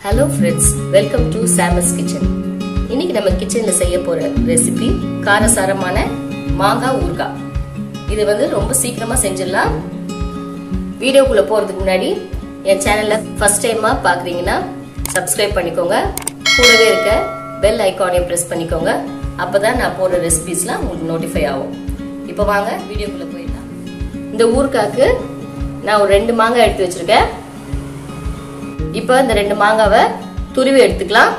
hello friends welcome to Sama's kitchen இன்னைக்கு நம்ம கிச்சனில் செய்ய போற ரெசிபி காரசாரமான மாங்காய் ஊறுகாய் இது வந்து ரொம்ப சீக்கிரமா செஞ்சிடலாம் வீடியோக்குள்ள போறதுக்கு முன்னாடி என் சேனலை ஃபர்ஸ்ட் டைமா பாக்குறீங்கன்னா சப்ஸ்கிரைப் பண்ணிக்கோங்க கூடவே இருக்க பெல் ஐக்கானையும் ப்ரெஸ் பண்ணிக்கோங்க அப்பதான் நான் போடுற ரெசிபிஸ்லாம் உங்களுக்கு நோட்டிஃபை ஆகும் இப்போ வாங்க வீடியோக்குள்ள போயிடலாம் இந்த ஊறுகாய்க்கு நான் ஒரு ரெண்டு மாங்காய் எடுத்து வச்சிருக்கேன் இப்போ இந்த ரெண்டு மாங்காவை துருவி எடுத்துக்கலாம்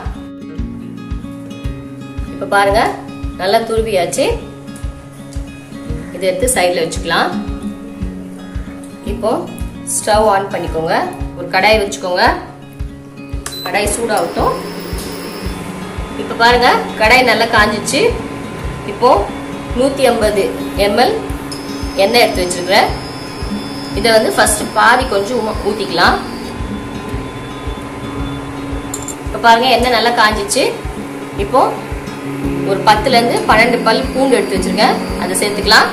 இப்போ பாருங்க நல்லா துருவியாச்சு இதை எடுத்து சைடில் வச்சுக்கலாம் இப்போ ஸ்டவ் ஆன் பண்ணிக்கோங்க ஒரு கடாய் வச்சுக்கோங்க கடாய் சூடாகட்டும் இப்போ பாருங்க கடாய் நல்லா காஞ்சிச்சு இப்போ நூற்றி ஐம்பது எம்எல் எண்ணெய் எடுத்து வச்சிருக்கிறேன் இதை வந்து ஃபர்ஸ்ட் பாதி கொஞ்சம் ஊற்றிக்கலாம் இப்போ பாருங்க எண்ணெய் நல்லா காஞ்சிச்சு இப்போ ஒரு பத்துலேருந்து பன்னெண்டு பல் பூண்டு எடுத்து வச்சிருக்கேன் அதை சேர்த்துக்கலாம்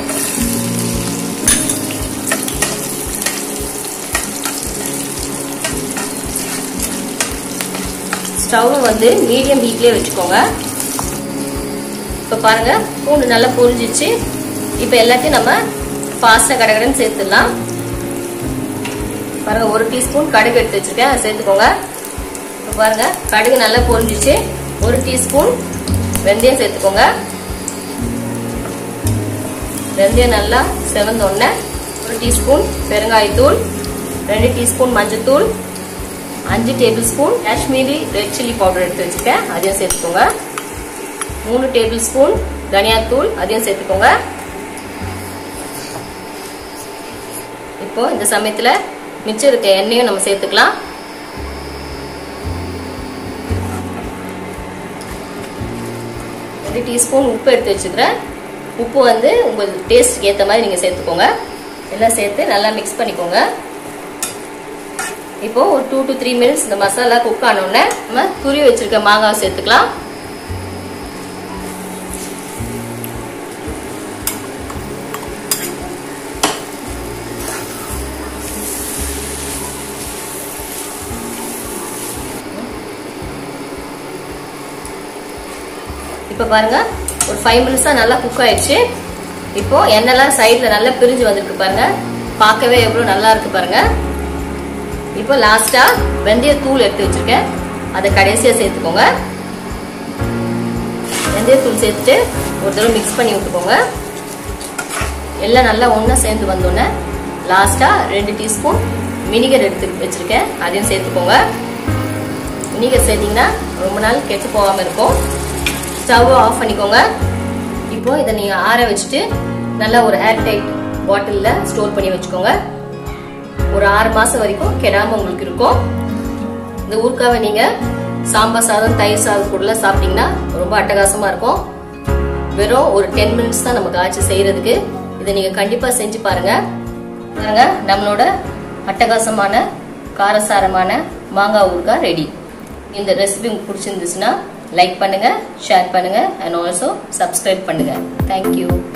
ஸ்டவ் வந்து மீடியம் ஹீட்லேயே வச்சுக்கோங்க இப்போ பாருங்க பூண்டு நல்லா பொரிஞ்சிச்சு இப்போ எல்லாத்தையும் நம்ம ஃபாஸ்ட்டாக கடகடன்னு சேர்த்துடலாம் பாருங்க ஒரு டீஸ்பூன் கடுகு எடுத்து வச்சிருக்கேன் அதை சேர்த்துக்கோங்க இப்போ பாருங்க கடுகு நல்லா பொரிஞ்சிச்சு ஒரு டீஸ்பூன் வெந்தயம் சேர்த்துக்கோங்க வெந்தயம் நல்லா செவந்தோடனே ஒரு டீஸ்பூன் பெருங்காயத்தூள் ரெண்டு டீஸ்பூன் மஞ்சத்தூள் அஞ்சு tablespoon Kashmiri red chilli powder எடுத்து வச்சுருக்கேன் அதையும் சேர்த்துக்கோங்க மூணு டேபிள் ஸ்பூன் தனியாத்தூள் அதையும் சேர்த்துக்கோங்க இப்போ இந்த சமயத்தில் மிச்சம் இருக்க எண்ணெயும் நம்ம சேர்த்துக்கலாம் ரெண்டு டீஸ்பூன் உப்பு எடுத்து வச்சுக்கிறேன் உப்பு வந்து உங்கள் டேஸ்ட்டுக்கு ஏற்ற மாதிரி நீங்கள் சேர்த்துக்கோங்க எல்லாம் சேர்த்து நல்லா மிக்ஸ் பண்ணிக்கோங்க இப்போ ஒரு டூ டு த்ரீ மினிட்ஸ் இந்த மசாலா குக் ஆனோடனே நம்ம துரி வச்சிருக்க மாங்காய் சேர்த்துக்கலாம் இப்போ பாருங்க ஒரு ஃபைவ் மினிட்ஸாக நல்லா குக் ஆயிடுச்சு இப்போ எண்ணெய்லாம் சைடில் நல்லா பிரிஞ்சு வந்திருக்கு பாருங்க பார்க்கவே எவ்வளோ நல்லா இருக்கு பாருங்க இப்போ லாஸ்டா வெந்தய தூள் எடுத்து வச்சிருக்கேன் அதை கடைசியாக சேர்த்துக்கோங்க வெந்தய தூள் சேர்த்துட்டு ஒரு தடவை மிக்ஸ் பண்ணி விட்டுக்கோங்க எல்லாம் நல்லா ஒன்றா சேர்ந்து வந்தோடனே லாஸ்டா ரெண்டு டீஸ்பூன் வினிகர் எடுத்து வச்சிருக்கேன் அதையும் சேர்த்துக்கோங்க வினிகர் சேர்த்தீங்கன்னா ரொம்ப நாள் கெட்டு போகாமல் இருக்கும் ஸ்டவ் ஆஃப் பண்ணிக்கோங்க இப்போ இதை நீங்கள் ஆற வச்சுட்டு நல்லா ஒரு ஏர் டைட் பாட்டிலில் ஸ்டோர் பண்ணி வச்சுக்கோங்க ஒரு ஆறு மாசம் வரைக்கும் கெடாம உங்களுக்கு இருக்கும் இந்த ஊர்க்காவை நீங்க சாம்பார் சாதம் தயிர் சாதம் கூட சாப்பிட்டீங்கன்னா ரொம்ப அட்டகாசமா இருக்கும் வெறும் ஒரு டென் மினிட்ஸ் தான் நமக்கு ஆச்சு செய்யறதுக்கு இதை நீங்க கண்டிப்பா செஞ்சு பாருங்க பாருங்க நம்மளோட அட்டகாசமான காரசாரமான மாங்காய் ஊறுகாய் ரெடி இந்த ரெசிபி உங்களுக்கு பிடிச்சிருந்துச்சுன்னா லைக் பண்ணுங்க ஷேர் பண்ணுங்க அண்ட் ஆல்சோ சப்ஸ்கிரைப் பண்ணுங்க தேங்க்யூ